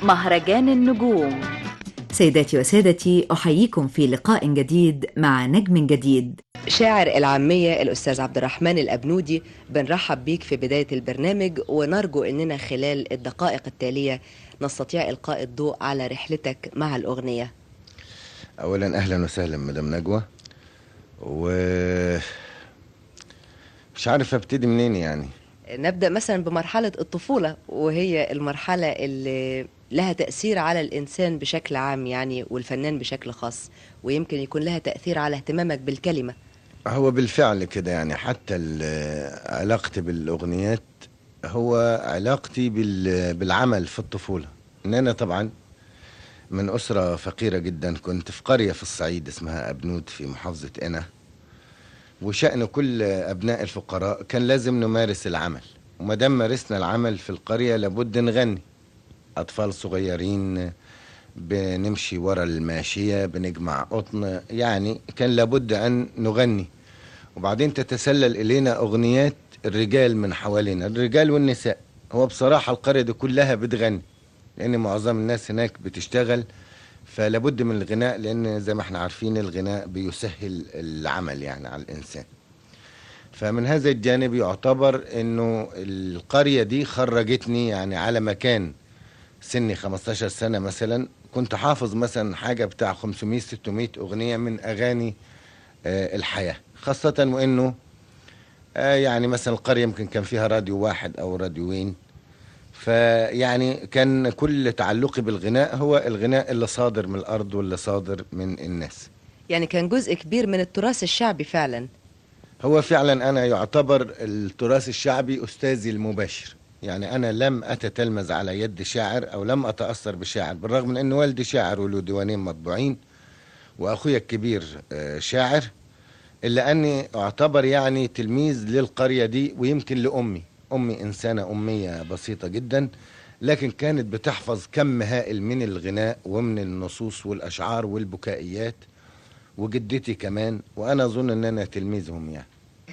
مهرجان النجوم سيداتي وسادتي أحييكم في لقاء جديد مع نجم جديد شاعر العامية الأستاذ عبد الرحمن الأبنودي بنرحب بيك في بداية البرنامج ونرجو أننا خلال الدقائق التالية نستطيع إلقاء الضوء على رحلتك مع الأغنية اولا اهلا وسهلا مدام نجوى و مش عارف ابتدي منين يعني نبدأ مثلا بمرحلة الطفولة وهي المرحلة اللي لها تأثير على الإنسان بشكل عام يعني والفنان بشكل خاص ويمكن يكون لها تأثير على اهتمامك بالكلمة هو بالفعل كده يعني حتى ال- علاقتي بالاغنيات هو علاقتي بال- بالعمل في الطفوله ان انا طبعا من اسره فقيره جدا كنت في قريه في الصعيد اسمها ابنود في محافظه قنا وشأن كل ابناء الفقراء كان لازم نمارس العمل وما دام مارسنا العمل في القريه لابد نغني اطفال صغيرين بنمشي ورا الماشيه بنجمع قطن يعني كان لابد ان نغني وبعدين تتسلل الينا اغنيات الرجال من حوالينا الرجال والنساء هو بصراحه القريه دي كلها بتغني لان معظم الناس هناك بتشتغل فلابد من الغناء لان زي ما احنا عارفين الغناء بيسهل العمل يعني على الانسان فمن هذا الجانب يعتبر انه القريه دي خرجتني يعني على مكان سني 15 سنه مثلا كنت حافظ مثلا حاجه بتاع 500 600 اغنيه من اغاني آه، الحياه خاصه وانه آه، يعني مثلا القريه يمكن كان فيها راديو واحد او راديوين فيعني كان كل تعلقي بالغناء هو الغناء اللي صادر من الارض واللي صادر من الناس يعني كان جزء كبير من التراث الشعبي فعلا هو فعلا انا يعتبر التراث الشعبي استاذي المباشر يعني انا لم اتتلمذ على يد شاعر او لم اتاثر بشاعر بالرغم من ان والدي شاعر وله ديوانين مطبوعين واخويا الكبير آه، شاعر الا اني اعتبر يعني تلميذ للقريه دي ويمكن لامي امي انسانه اميه بسيطه جدا لكن كانت بتحفظ كم هائل من الغناء ومن النصوص والاشعار والبكائيات وجدتي كمان وانا اظن ان انا تلميذهم يعني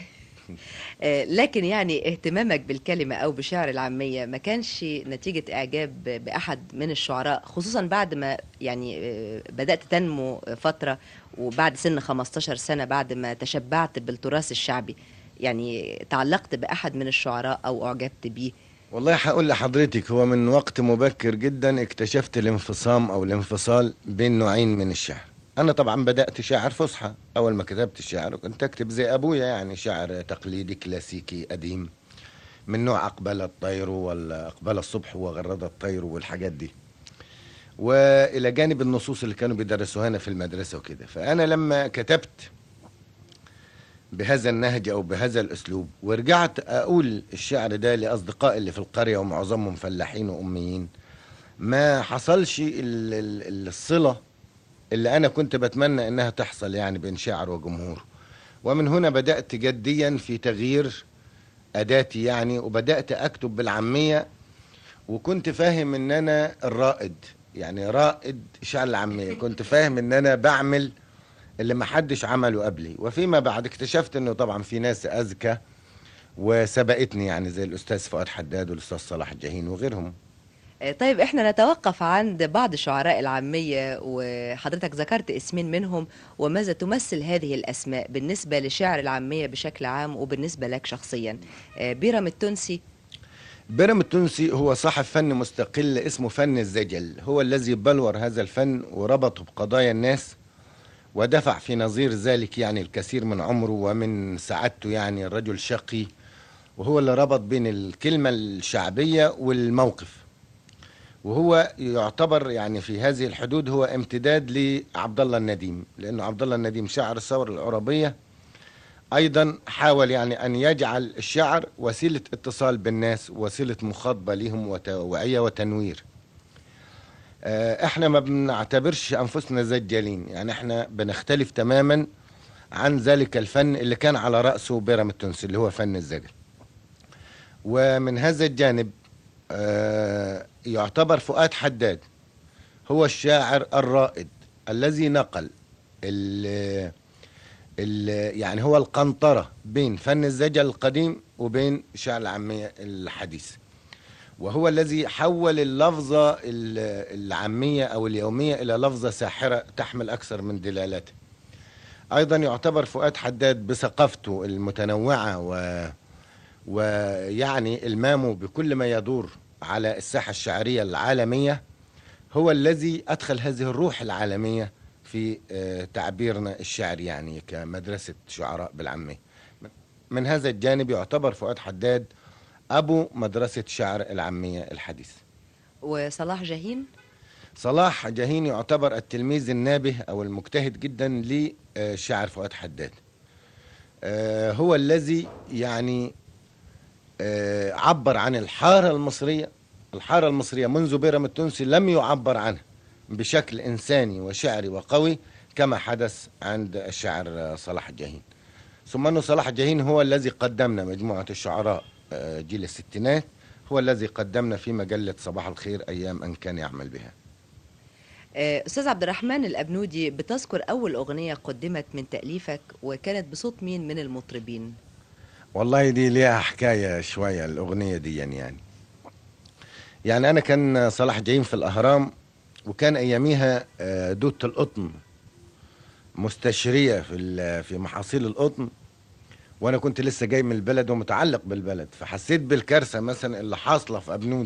آه، لكن يعني اهتمامك بالكلمة أو بشعر العامية ما كانش نتيجة إعجاب بأحد من الشعراء خصوصا بعد ما يعني آه، بدأت تنمو فترة وبعد سن 15 سنة بعد ما تشبعت بالتراث الشعبي يعني تعلقت بأحد من الشعراء أو أعجبت بيه والله هقول لحضرتك هو من وقت مبكر جدا اكتشفت الانفصام او الانفصال بين نوعين من الشعر انا طبعا بدات شاعر فصحى اول ما كتبت الشعر كنت اكتب زي ابويا يعني شعر تقليدي كلاسيكي قديم من نوع اقبل الطير ولا اقبل الصبح وغرد الطير والحاجات دي والى جانب النصوص اللي كانوا بيدرسوها لنا في المدرسه وكده فانا لما كتبت بهذا النهج او بهذا الاسلوب ورجعت اقول الشعر ده لاصدقائي اللي في القريه ومعظمهم فلاحين واميين ما حصلش ال- ال- الصله اللي انا كنت بتمنى انها تحصل يعني بين شاعر وجمهور ومن هنا بدات جديا في تغيير اداتي يعني وبدات اكتب بالعاميه وكنت فاهم ان انا الرائد يعني رائد شعر العاميه كنت فاهم ان انا بعمل اللي ما حدش عمله قبلي وفيما بعد اكتشفت انه طبعا في ناس اذكى وسبقتني يعني زي الاستاذ فؤاد حداد والاستاذ صلاح الجهين وغيرهم آه، طيب احنا نتوقف عند بعض شعراء العامية وحضرتك ذكرت اسمين منهم وماذا تمثل هذه الأسماء بالنسبة لشعر العامية بشكل عام وبالنسبة لك شخصيا آه، بيرم التونسي بيرم التونسي هو صاحب فن مستقل اسمه فن الزجل هو الذي بلور هذا الفن وربطه بقضايا الناس ودفع في نظير ذلك يعني الكثير من عمره ومن سعادته يعني الرجل شقي وهو اللي ربط بين الكلمة الشعبية والموقف وهو يعتبر يعني في هذه الحدود هو امتداد لعبد الله النديم لانه عبد الله النديم شاعر الثوره العربيه ايضا حاول يعني ان يجعل الشعر وسيله اتصال بالناس وسيله مخاطبه لهم وتوعيه وتنوير آه، احنا ما بنعتبرش انفسنا زجالين يعني احنا بنختلف تماما عن ذلك الفن اللي كان على راسه بيرم التونسي اللي هو فن الزجل ومن هذا الجانب آه، يعتبر فؤاد حداد هو الشاعر الرائد الذي نقل ال ال يعني هو القنطرة بين فن الزجل القديم وبين الشعر العامية الحديث وهو الذي حول اللفظة ال- العامية أو اليومية إلى لفظة ساحرة تحمل أكثر من دلالته أيضا يعتبر فؤاد حداد بثقافته المتنوعة و... ويعني المامه بكل ما يدور على الساحة الشعرية العالمية هو الذي أدخل هذه الروح العالمية في آه، تعبيرنا الشعري يعني كمدرسة شعراء بالعامية من هذا الجانب يعتبر فؤاد حداد أبو مدرسة شعر العامية الحديث وصلاح جاهين صلاح جاهين يعتبر التلميذ النابه أو المجتهد جدا لشعر فؤاد حداد آه، هو الذي يعني آه، عبر عن الحارة المصرية الحارة المصرية منذ بيرم التونسي لم يعبر عنها بشكل إنساني وشعري وقوي كما حدث عند الشاعر آه، صلاح جاهين ثم أنه صلاح جاهين هو الذي قدمنا مجموعة الشعراء آه، جيل الستينات هو الذي قدمنا في مجلة صباح الخير أيام أن كان يعمل بها آه، استاذ عبد الرحمن الابنودي بتذكر اول اغنيه قدمت من تاليفك وكانت بصوت مين من المطربين والله دي ليها حكاية شوية الأغنية دي يعني يعني أنا كان صلاح جايين في الأهرام وكان أياميها آه، دوت القطن مستشرية في ال- في محاصيل القطن وأنا كنت لسه جاي من البلد ومتعلق بالبلد فحسيت بالكارثة مثلا اللي حاصلة في أبنود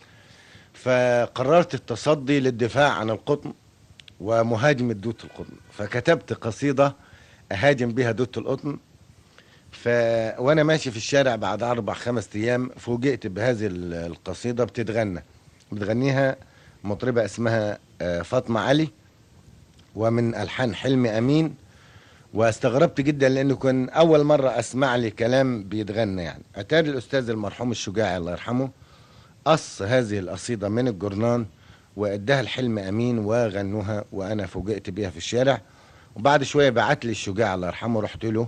فقررت التصدي للدفاع عن القطن ومهاجمة دوت القطن فكتبت قصيدة أهاجم بها دوت القطن ف وانا ماشي في الشارع بعد اربع خمس ايام فوجئت بهذه ال- القصيده بتتغنى بتغنيها مطربه اسمها آه، فاطمه علي ومن الحان حلمي امين واستغربت جدا لانه كان اول مره اسمع لي كلام بيتغنى يعني اتاري الاستاذ المرحوم الشجاعي الله يرحمه قص هذه القصيده من الجرنان واداها لحلمي امين وغنوها وانا فوجئت بيها في الشارع وبعد شويه بعت لي الشجاع الله يرحمه رحت له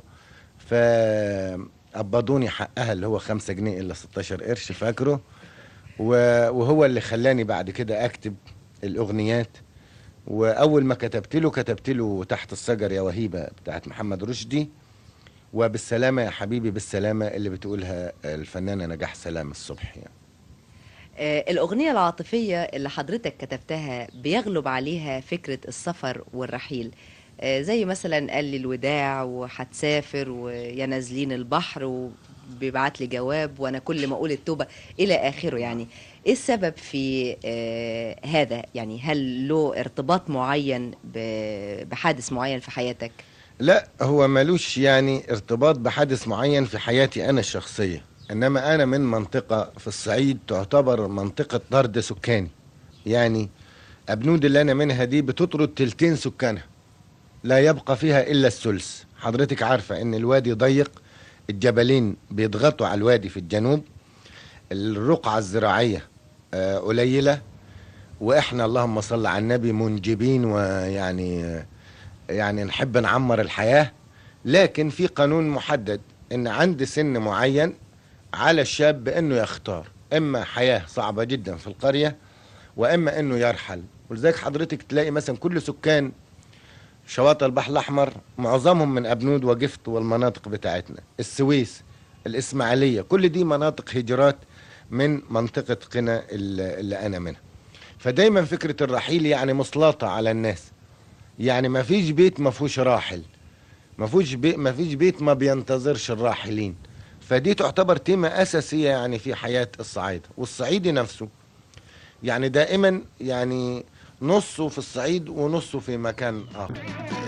فقبضوني حقها اللي هو خمسة جنيه إلا 16 قرش فاكره و- وهو اللي خلاني بعد كده أكتب الأغنيات وأول ما كتبت له كتبت له تحت الشجر يا وهيبة بتاعت محمد رشدي وبالسلامة يا حبيبي بالسلامة اللي بتقولها الفنانة نجاح سلام الصبح يعني. آه، الأغنية العاطفية اللي حضرتك كتبتها بيغلب عليها فكرة السفر والرحيل آه، زي مثلا قال لي الوداع وهتسافر ويا نازلين البحر وبيبعت لي جواب وانا كل ما اقول التوبة الى اخره يعني ايه السبب في آه، هذا يعني هل له ارتباط معين ب- بحادث معين في حياتك لا هو ملوش يعني ارتباط بحادث معين في حياتي أنا الشخصية إنما أنا من منطقة في الصعيد تعتبر منطقة طرد سكاني يعني أبنود اللي أنا منها دي بتطرد تلتين سكانها لا يبقى فيها إلا الثلث حضرتك عارفة إن الوادي ضيق الجبلين بيضغطوا على الوادي في الجنوب الرقعة الزراعية آه، قليلة وإحنا اللهم صل على النبي منجبين ويعني آه، يعني نحب نعمر الحياة لكن في قانون محدد ان عند سن معين على الشاب انه يختار اما حياة صعبة جدا في القرية واما انه يرحل ولذلك حضرتك تلاقي مثلا كل سكان شواطئ البحر الاحمر معظمهم من ابنود وجفت والمناطق بتاعتنا السويس الاسماعيلية كل دي مناطق هجرات من منطقة قنا اللي اللي انا منها فدايما فكرة الرحيل يعني مسلطة على الناس يعني ما فيش بيت ما فيهوش راحل ما فيش بيت ما فيش بيت ما بينتظرش الراحلين فدي تعتبر تيمة أساسية يعني في حياة الصعيد والصعيدي نفسه يعني دائما يعني نصه في الصعيد ونصه في مكان آخر